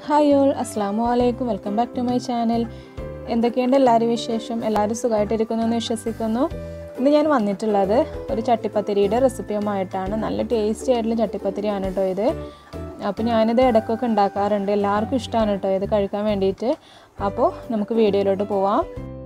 hi all അസ്സാം വലൈക്കും welcome back to my channel എന്തൊക്കെയുണ്ട് എല്ലാവരും വിശേഷം എല്ലാവരും സുഖമായിട്ടിരിക്കുന്നു എന്ന് വിശ്വസിക്കുന്നു ഇന്ന് ഞാൻ വന്നിട്ടുള്ളത് ഒരു ചട്ടിപ്പത്തിരിയുടെ റെസിപ്പിയുമായിട്ടാണ് നല്ല ടേസ്റ്റി ആയിട്ടുള്ള ചട്ടിപ്പത്തിരിയാണ് കേട്ടോ ഇത് അപ്പോൾ ഞാനിത് ഇടയ്ക്കൊക്കെ ഉണ്ടാക്കാറുണ്ട് എല്ലാവർക്കും ഇഷ്ടമാണ് കേട്ടോ ഇത് കഴിക്കാൻ വേണ്ടിയിട്ട് അപ്പോൾ നമുക്ക് വീഡിയോയിലോട്ട് പോവാം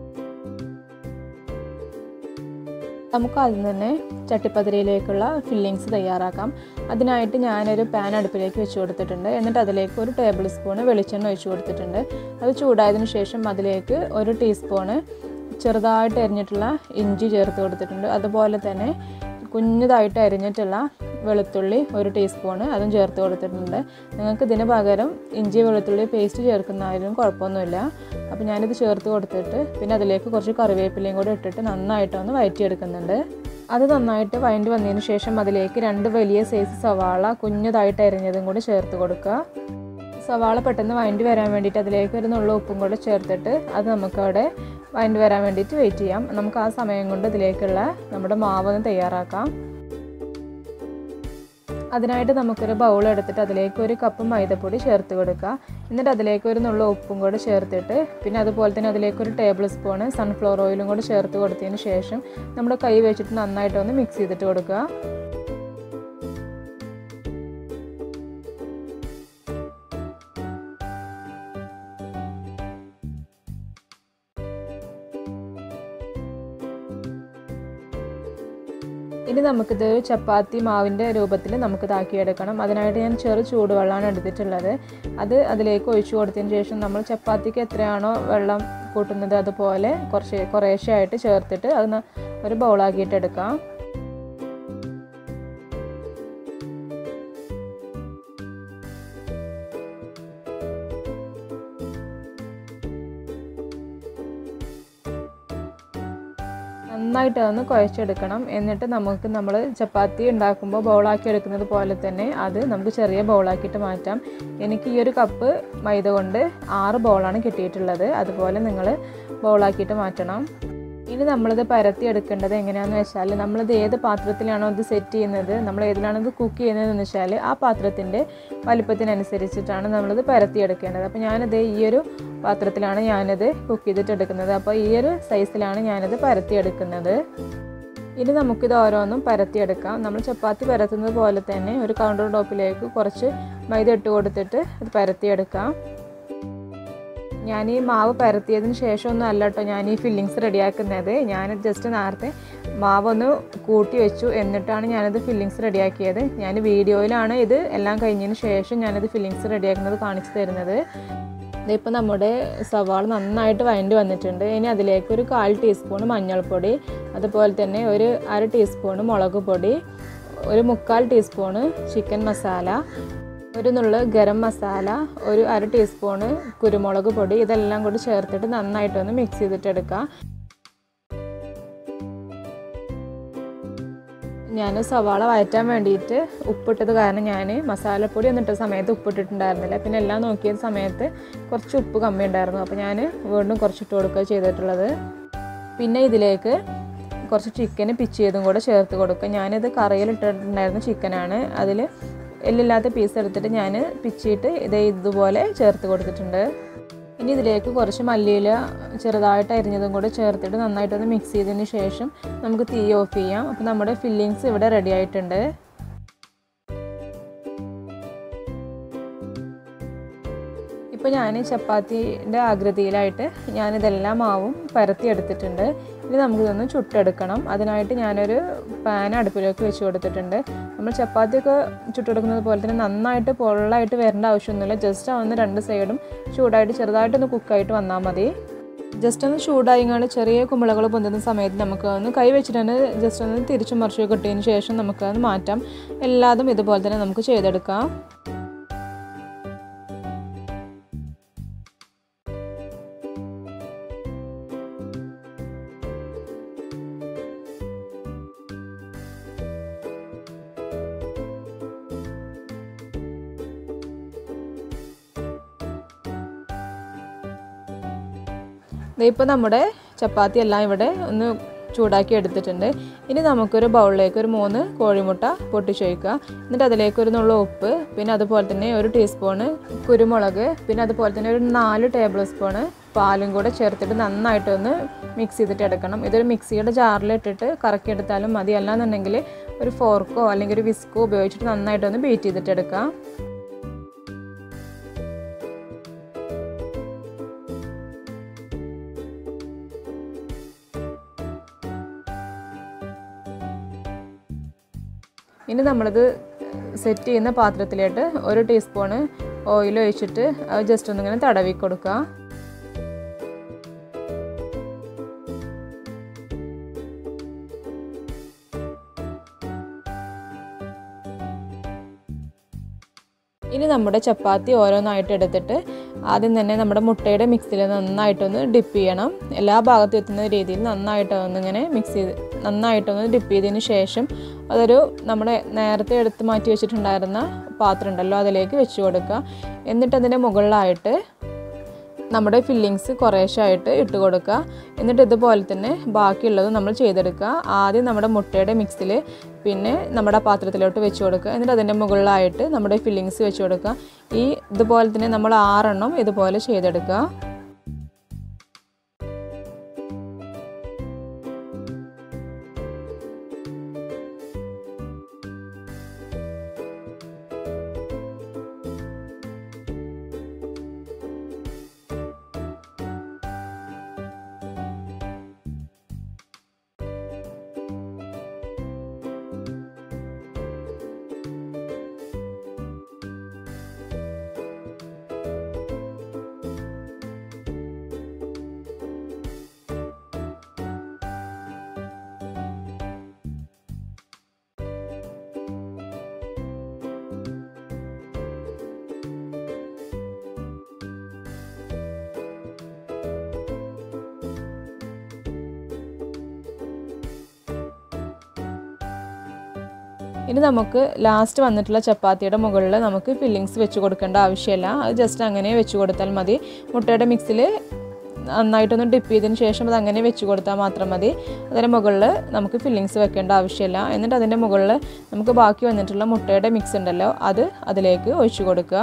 നമുക്ക് ആദ്യം തന്നെ ചട്ടിപ്പതിരയിലേക്കുള്ള ഫില്ലിങ്സ് തയ്യാറാക്കാം അതിനായിട്ട് ഞാനൊരു പാൻ അടുപ്പിലേക്ക് വെച്ച് കൊടുത്തിട്ടുണ്ട് എന്നിട്ട് അതിലേക്ക് ഒരു ടേബിൾ സ്പൂണ് വെളിച്ചെണ്ണ ഒഴിച്ച് കൊടുത്തിട്ടുണ്ട് അത് ചൂടായതിനു ശേഷം അതിലേക്ക് ഒരു ടീസ്പൂണ് ചെറുതായിട്ട് അരിഞ്ഞിട്ടുള്ള ഇഞ്ചി ചേർത്ത് കൊടുത്തിട്ടുണ്ട് അതുപോലെ തന്നെ കുഞ്ഞതായിട്ട് അരിഞ്ഞിട്ടുള്ള വെളുത്തുള്ളി ഒരു ടീസ്പൂണ് അതും ചേർത്ത് കൊടുത്തിട്ടുണ്ട് നിങ്ങൾക്ക് ഇതിന് പകരം ഇഞ്ചി വെളുത്തുള്ളി പേസ്റ്റ് ചേർക്കുന്നതായാലും കുഴപ്പമൊന്നുമില്ല അപ്പോൾ ഞാനിത് ചേർത്ത് കൊടുത്തിട്ട് പിന്നെ അതിലേക്ക് കുറച്ച് കറിവേപ്പിലയും കൂടി ഇട്ടിട്ട് നന്നായിട്ടൊന്ന് വഴറ്റിയെടുക്കുന്നുണ്ട് അത് നന്നായിട്ട് വഴണ്ടി വന്നതിന് ശേഷം അതിലേക്ക് രണ്ട് വലിയ സൈസ് സവാള കുഞ്ഞതായിട്ട് അരിഞ്ഞതും കൂടി ചേർത്ത് കൊടുക്കുക സവാള പെട്ടെന്ന് വഴണ്ടി വരാൻ വേണ്ടിയിട്ട് അതിലേക്ക് ഒരു നുള്ള ഉപ്പും കൂടെ ചേർത്തിട്ട് അത് നമുക്കവിടെ വഴണ്ടി വരാൻ വേണ്ടിയിട്ട് വെയിറ്റ് ചെയ്യാം നമുക്ക് ആ സമയം കൊണ്ട് ഇതിലേക്കുള്ള നമ്മുടെ മാവൊന്ന് തയ്യാറാക്കാം അതിനായിട്ട് നമുക്കൊരു ബൗൾ എടുത്തിട്ട് അതിലേക്ക് ഒരു കപ്പ് മൈദപ്പൊടി ചേർത്ത് കൊടുക്കുക എന്നിട്ട് അതിലേക്ക് ഒരു നുള്ള ഉപ്പും കൂടെ ചേർത്തിട്ട് പിന്നെ അതുപോലെ തന്നെ അതിലേക്ക് ഒരു ടേബിൾ സ്പൂണ് സൺഫ്ലവർ ഓയിലും കൂടെ ചേർത്ത് കൊടുത്തതിന് ശേഷം നമ്മുടെ കൈ വെച്ചിട്ട് നന്നായിട്ടൊന്ന് മിക്സ് ചെയ്തിട്ട് കൊടുക്കുക ഇനി നമുക്കിത് ചപ്പാത്തി മാവിൻ്റെ രൂപത്തിൽ നമുക്ക് ഇതാക്കിയെടുക്കണം അതിനായിട്ട് ഞാൻ ചെറു ചൂടുവെള്ളമാണ് എടുത്തിട്ടുള്ളത് അത് അതിലേക്ക് ഒഴിച്ചു കൊടുത്തതിന് ശേഷം നമ്മൾ ചപ്പാത്തിക്ക് എത്രയാണോ വെള്ളം കൂട്ടുന്നത് അതുപോലെ കുറച്ച് കുറേശ്ശെ ആയിട്ട് ചേർത്തിട്ട് അത് ഒരു ബൗളാക്കിയിട്ട് എടുക്കാം നന്നായിട്ട് അതൊന്ന് കുഴച്ചെടുക്കണം എന്നിട്ട് നമുക്ക് നമ്മൾ ചപ്പാത്തി ഉണ്ടാക്കുമ്പോൾ ബൗളാക്കി എടുക്കുന്നത് പോലെ തന്നെ അത് നമുക്ക് ചെറിയ ബൗളാക്കിയിട്ട് മാറ്റാം എനിക്ക് ഈ ഒരു കപ്പ് മൈദ കൊണ്ട് ആറ് ബൗളാണ് കിട്ടിയിട്ടുള്ളത് അതുപോലെ നിങ്ങൾ ബൗളാക്കിയിട്ട് മാറ്റണം ഇനി നമ്മളിത് പരത്തി എടുക്കേണ്ടത് എങ്ങനെയാണെന്ന് വെച്ചാൽ നമ്മളിത് ഏത് പാത്രത്തിലാണോ ഇത് സെറ്റ് ചെയ്യുന്നത് നമ്മൾ ഏതിലാണോ ഇത് കുക്ക് ചെയ്യുന്നതെന്ന് വെച്ചാൽ ആ പാത്രത്തിൻ്റെ വലിപ്പത്തിനനുസരിച്ചിട്ടാണ് നമ്മളിത് പരത്തി എടുക്കേണ്ടത് അപ്പോൾ ഞാനിത് ഈ ഒരു പാത്രത്തിലാണ് ഞാനിത് കുക്ക് ചെയ്തിട്ട് എടുക്കുന്നത് അപ്പോൾ ഈ ഒരു സൈസിലാണ് ഞാനിത് പരത്തി എടുക്കുന്നത് ഇനി നമുക്കിത് ഓരോന്നും പരത്തിയെടുക്കാം നമ്മൾ ചപ്പാത്തി പരത്തുന്നത് പോലെ തന്നെ ഒരു കൗണ്ടർ ടോപ്പിലേക്ക് കുറച്ച് മൈദ ഇട്ട് കൊടുത്തിട്ട് അത് പരത്തിയെടുക്കാം ഞാൻ ഈ മാവ് പരത്തിയതിന് ശേഷമൊന്നും അല്ല കേട്ടോ ഞാൻ ഈ ഫില്ലിങ്സ് റെഡിയാക്കുന്നത് ഞാൻ ജസ്റ്റ് നേരത്തെ മാവൊന്ന് കൂട്ടി വെച്ചു എന്നിട്ടാണ് ഞാനത് ഫില്ലിങ്സ് റെഡിയാക്കിയത് ഞാൻ വീഡിയോയിലാണ് ഇത് എല്ലാം കഴിഞ്ഞതിന് ശേഷം ഞാനത് ഫില്ലിങ്സ് റെഡിയാക്കുന്നത് കാണിച്ചു തരുന്നത് ഇതിപ്പോൾ നമ്മുടെ സവാള നന്നായിട്ട് വഴണ്ടി വന്നിട്ടുണ്ട് ഇനി അതിലേക്ക് ഒരു കാൽ ടീസ്പൂൺ മഞ്ഞൾപ്പൊടി അതുപോലെ തന്നെ ഒരു അര ടീസ്പൂൺ മുളക് പൊടി ഒരു മുക്കാൽ ടീസ്പൂണ് ചിക്കൻ മസാല ഒരു നുള്ള് ഗരം മസാല ഒരു അര ടീസ്പൂണ് കുരുമുളക് പൊടി ഇതെല്ലാം കൂടി ചേർത്തിട്ട് നന്നായിട്ടൊന്ന് മിക്സ് ചെയ്തിട്ടെടുക്കുക ഞാൻ സവാള വഴറ്റാൻ വേണ്ടിയിട്ട് ഉപ്പിട്ടത് കാരണം ഞാൻ മസാലപ്പൊടി ഒന്നും ഇട്ട സമയത്ത് ഉപ്പിട്ടിട്ടുണ്ടായിരുന്നില്ല പിന്നെ എല്ലാം നോക്കിയ സമയത്ത് കുറച്ച് ഉപ്പ് കമ്മി ഉണ്ടായിരുന്നു അപ്പോൾ ഞാൻ വീണ്ടും കുറച്ചിട്ട് കൊടുക്കുക ചെയ്തിട്ടുള്ളത് പിന്നെ ഇതിലേക്ക് കുറച്ച് ചിക്കന് പിച്ച് ചെയ്തും കൂടെ ചേർത്ത് കൊടുക്കുക ഞാനിത് കറിയിൽ ഇട്ടിട്ടുണ്ടായിരുന്ന ചിക്കനാണ് അതിൽ എല്ലില്ലാത്ത പീസ് എടുത്തിട്ട് ഞാൻ പിച്ചിട്ട് ഇതേ ഇതുപോലെ ചേർത്ത് കൊടുത്തിട്ടുണ്ട് ഇനി ഇതിലേക്ക് കുറച്ച് മല്ലിയില ചെറുതായിട്ട് അരിഞ്ഞതും കൂടെ ചേർത്തിട്ട് നന്നായിട്ടൊന്ന് മിക്സ് ചെയ്തതിന് ശേഷം നമുക്ക് തീ ഓഫ് ചെയ്യാം അപ്പോൾ നമ്മുടെ ഫില്ലിങ്സ് ഇവിടെ റെഡി ആയിട്ടുണ്ട് ഇപ്പോൾ ഞാൻ ചപ്പാത്തിൻ്റെ ആകൃതിയിലായിട്ട് ഞാനിതെല്ലാം മാവും പരത്തി എടുത്തിട്ടുണ്ട് ഇനി നമുക്കിതൊന്ന് ചുട്ടെടുക്കണം അതിനായിട്ട് ഞാനൊരു പാൻ അടുപ്പിലേക്ക് വെച്ച് കൊടുത്തിട്ടുണ്ട് നമ്മൾ ചപ്പാത്തിയൊക്കെ ചുട്ടെടുക്കുന്നത് പോലെ തന്നെ നന്നായിട്ട് പൊള്ളായിട്ട് വരേണ്ട ആവശ്യമൊന്നുമില്ല ജസ്റ്റ് ഒന്ന് രണ്ട് സൈഡും ചൂടായിട്ട് ചെറുതായിട്ടൊന്ന് കുക്കായിട്ട് വന്നാൽ മതി ജസ്റ്റ് ഒന്ന് ചൂടായിങ്ങാണ്ട് ചെറിയ കുമ്പളകൾ പൊന്തുന്ന സമയത്ത് നമുക്ക് ഒന്ന് കൈ വെച്ചിട്ട് ജസ്റ്റ് ഒന്ന് തിരിച്ചു മറിച്ച് കിട്ടിയതിന് ശേഷം നമുക്കത് മാറ്റാം എല്ലാതും ഇതുപോലെ തന്നെ നമുക്ക് ചെയ്തെടുക്കാം ഇപ്പോൾ നമ്മുടെ ചപ്പാത്തി എല്ലാം ഇവിടെ ഒന്ന് ചൂടാക്കി എടുത്തിട്ടുണ്ട് ഇനി നമുക്കൊരു ബൗളിലേക്ക് ഒരു മൂന്ന് കോഴിമുട്ട പൊട്ടിച്ചൊഴിക്കുക എന്നിട്ട് അതിലേക്ക് ഒരു നുള്ള ഉപ്പ് പിന്നെ അതുപോലെ തന്നെ ഒരു ടീസ്പൂണ് കുരുമുളക് പിന്നെ അതുപോലെ തന്നെ ഒരു നാല് ടേബിൾ സ്പൂണ് പാലും കൂടെ ചേർത്തിട്ട് നന്നായിട്ടൊന്ന് മിക്സ് ചെയ്തിട്ട് എടുക്കണം ഇതൊരു മിക്സിയുടെ ജാറിലിട്ടിട്ട് കറക്കി എടുത്താലും മതി അല്ലാന്നുണ്ടെങ്കിൽ ഒരു ഫോർക്കോ അല്ലെങ്കിൽ ഒരു വിസ്കോ ഉപയോഗിച്ചിട്ട് നന്നായിട്ടൊന്ന് ബീറ്റ് ചെയ്തിട്ട് എടുക്കാം ഇനി നമ്മളിത് സെറ്റ് ചെയ്യുന്ന പാത്രത്തിലേക്ക് ഒരു ടീസ്പൂണ് ഓയിൽ ഒഴിച്ചിട്ട് അത് ജസ്റ്റ് ഒന്നിങ്ങനെ തടവി കൊടുക്കുക ഇനി നമ്മുടെ ചപ്പാത്തി ഓരോന്നായിട്ട് എടുത്തിട്ട് ആദ്യം തന്നെ നമ്മുടെ മുട്ടയുടെ മിക്സിൽ നന്നായിട്ടൊന്ന് ഡിപ്പ് ചെയ്യണം എല്ലാ ഭാഗത്തും എത്തുന്ന രീതിയിൽ നന്നായിട്ടൊന്ന് ഇങ്ങനെ മിക്സ് ചെയ്ത് നന്നായിട്ടൊന്ന് ഡിപ്പ് ചെയ്തതിന് ശേഷം അതൊരു നമ്മുടെ നേരത്തെ എടുത്ത് മാറ്റി വെച്ചിട്ടുണ്ടായിരുന്ന പാത്രം ഉണ്ടല്ലോ അതിലേക്ക് വെച്ച് കൊടുക്കുക എന്നിട്ട് അതിൻ്റെ മുകളിലായിട്ട് നമ്മുടെ ഫില്ലിങ്സ് കുറേശ്ശായിട്ട് ഇട്ട് കൊടുക്കുക എന്നിട്ട് ഇതുപോലെ തന്നെ ബാക്കിയുള്ളത് നമ്മൾ ചെയ്തെടുക്കുക ആദ്യം നമ്മുടെ മുട്ടയുടെ മിക്സിൽ പിന്നെ നമ്മുടെ പാത്രത്തിലോട്ട് വെച്ച് കൊടുക്കുക എന്നിട്ട് അതിൻ്റെ മുകളിലായിട്ട് നമ്മുടെ ഫില്ലിങ്സ് വെച്ച് കൊടുക്കുക ഈ ഇതുപോലെ തന്നെ നമ്മൾ ആറെണ്ണം ഇതുപോലെ ചെയ്തെടുക്കുക ഇനി നമുക്ക് ലാസ്റ്റ് വന്നിട്ടുള്ള ചപ്പാത്തിയുടെ മുകളിൽ നമുക്ക് ഫില്ലിങ്സ് വെച്ച് കൊടുക്കേണ്ട ആവശ്യമില്ല അത് ജസ്റ്റ് അങ്ങനെ വെച്ച് കൊടുത്താൽ മതി മുട്ടയുടെ മിക്സിൽ നന്നായിട്ടൊന്ന് ഡിപ്പ് ചെയ്തതിന് ശേഷം അത് അങ്ങനെ വെച്ച് കൊടുത്താൽ മാത്രം മതി അതിൻ്റെ മുകളിൽ നമുക്ക് ഫില്ലിങ്സ് വെക്കേണ്ട ആവശ്യമില്ല എന്നിട്ട് അതിൻ്റെ മുകളിൽ നമുക്ക് ബാക്കി വന്നിട്ടുള്ള മുട്ടയുടെ മിക്സ് ഉണ്ടല്ലോ അത് അതിലേക്ക് ഒഴിച്ചു കൊടുക്കുക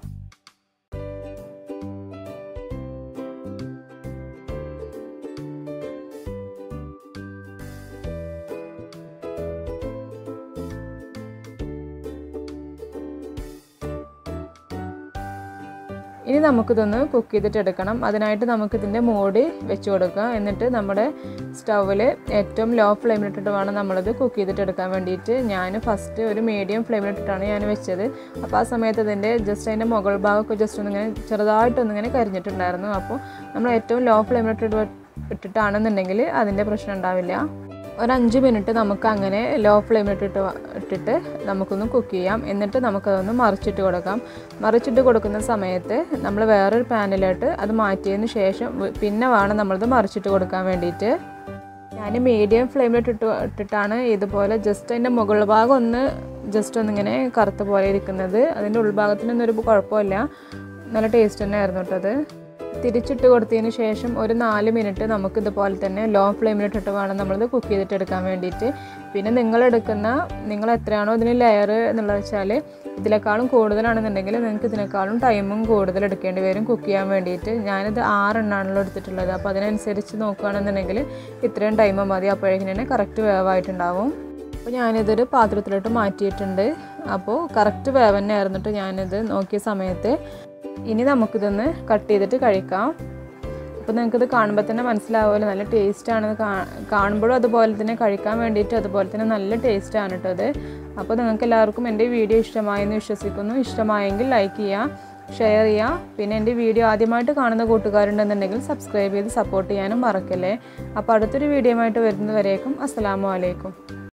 ഇനി നമുക്കിതൊന്ന് കുക്ക് ചെയ്തിട്ട് എടുക്കണം അതിനായിട്ട് നമുക്കിതിൻ്റെ മൂടി വെച്ച് കൊടുക്കുക എന്നിട്ട് നമ്മുടെ സ്റ്റൗവിൽ ഏറ്റവും ലോ ഫ്ലെയിമിലിട്ടിട്ട് വേണം നമ്മളിത് കുക്ക് ചെയ്തിട്ട് എടുക്കാൻ വേണ്ടിയിട്ട് ഞാൻ ഫസ്റ്റ് ഒരു മീഡിയം ഫ്ലെയിമിലിട്ടിട്ടാണ് ഞാൻ വെച്ചത് അപ്പോൾ ആ സമയത്ത് ഇതിൻ്റെ ജസ്റ്റ് അതിൻ്റെ മുകൾ ഭാഗമൊക്കെ ജസ്റ്റ് ഒന്നിങ്ങനെ ചെറുതായിട്ടൊന്നിങ്ങനെ കരിഞ്ഞിട്ടുണ്ടായിരുന്നു അപ്പോൾ നമ്മൾ ഏറ്റവും ലോ ഫ്ലെയിമിലിട്ടിട്ട് ഇട്ടിട്ടാണെന്നുണ്ടെങ്കിൽ അതിൻ്റെ പ്രശ്നം ഉണ്ടാവില്ല ഒരു അഞ്ച് മിനിറ്റ് നമുക്ക് അങ്ങനെ ലോ ഫ്ലെയിമിലിട്ടിട്ട് ഇട്ടിട്ട് നമുക്കൊന്ന് കുക്ക് ചെയ്യാം എന്നിട്ട് നമുക്കതൊന്ന് മറിച്ചിട്ട് കൊടുക്കാം മറിച്ചിട്ട് കൊടുക്കുന്ന സമയത്ത് നമ്മൾ വേറൊരു പാനിലോട്ട് അത് മാറ്റിയതിന് ശേഷം പിന്നെ വേണം നമ്മളത് മറിച്ചിട്ട് കൊടുക്കാൻ വേണ്ടിയിട്ട് ഞാൻ മീഡിയം ഫ്ലെയിമിലിട്ടിട്ട് ഇട്ടിട്ടാണ് ഇതുപോലെ ജസ്റ്റ് അതിൻ്റെ മുകൾ ഭാഗം ഒന്ന് ജസ്റ്റ് ഒന്നിങ്ങനെ കറുത്ത പോലെ ഇരിക്കുന്നത് അതിൻ്റെ ഉൾഭാഗത്തിനൊന്നും ഒരു കുഴപ്പമില്ല നല്ല ടേസ്റ്റ് തന്നെ ആയിരുന്നു കേട്ടോ അത് തിരിച്ചിട്ട് കൊടുത്തതിന് ശേഷം ഒരു നാല് മിനിറ്റ് നമുക്ക് ഇതുപോലെ തന്നെ ലോ ഫ്ലെയിമിലിട്ടിട്ട് വേണം നമ്മളിത് കുക്ക് ചെയ്തിട്ട് എടുക്കാൻ വേണ്ടിയിട്ട് പിന്നെ നിങ്ങളെടുക്കുന്ന നിങ്ങൾ എത്രയാണോ ഇതിന് ലെയർ എന്നുള്ളത് വെച്ചാൽ ഇതിനേക്കാളും കൂടുതലാണെന്നുണ്ടെങ്കിൽ നിങ്ങൾക്ക് ഇതിനേക്കാളും ടൈമും കൂടുതൽ എടുക്കേണ്ടി വരും കുക്ക് ചെയ്യാൻ വേണ്ടിയിട്ട് ഞാനിത് ആറെണ്ണാണല്ലോ എടുത്തിട്ടുള്ളത് അപ്പോൾ അതിനനുസരിച്ച് നോക്കുകയാണെന്നുണ്ടെങ്കിൽ ഇത്രയും ടൈം മതി അപ്പോഴേക്കും തന്നെ കറക്റ്റ് വേവായിട്ടുണ്ടാവും അപ്പോൾ ഞാനിതൊരു പാത്രത്തിലോട്ട് മാറ്റിയിട്ടുണ്ട് അപ്പോൾ കറക്റ്റ് വേവ് തന്നെ ആയിരുന്നിട്ട് ഞാനിത് നോക്കിയ സമയത്ത് ഇനി നമുക്കിതൊന്ന് കട്ട് ചെയ്തിട്ട് കഴിക്കാം അപ്പോൾ നിങ്ങൾക്കിത് കാണുമ്പോൾ തന്നെ മനസ്സിലാവുമല്ലോ നല്ല ടേസ്റ്റാണെന്ന് കാണുമ്പോഴും അതുപോലെ തന്നെ കഴിക്കാൻ വേണ്ടിയിട്ട് അതുപോലെ തന്നെ നല്ല ടേസ്റ്റാണ് കേട്ടോ അത് അപ്പോൾ നിങ്ങൾക്ക് എല്ലാവർക്കും എൻ്റെ വീഡിയോ ഇഷ്ടമായെന്ന് വിശ്വസിക്കുന്നു ഇഷ്ടമായെങ്കിൽ ലൈക്ക് ചെയ്യുക ഷെയർ ചെയ്യുക പിന്നെ എൻ്റെ വീഡിയോ ആദ്യമായിട്ട് കാണുന്ന കൂട്ടുകാരുണ്ടെന്നുണ്ടെങ്കിൽ സബ്സ്ക്രൈബ് ചെയ്ത് സപ്പോർട്ട് ചെയ്യാനും മറക്കല്ലേ അപ്പോൾ അടുത്തൊരു വീഡിയോ ആയിട്ട് വരുന്നവരേക്കും അസ്സാം വലൈക്കും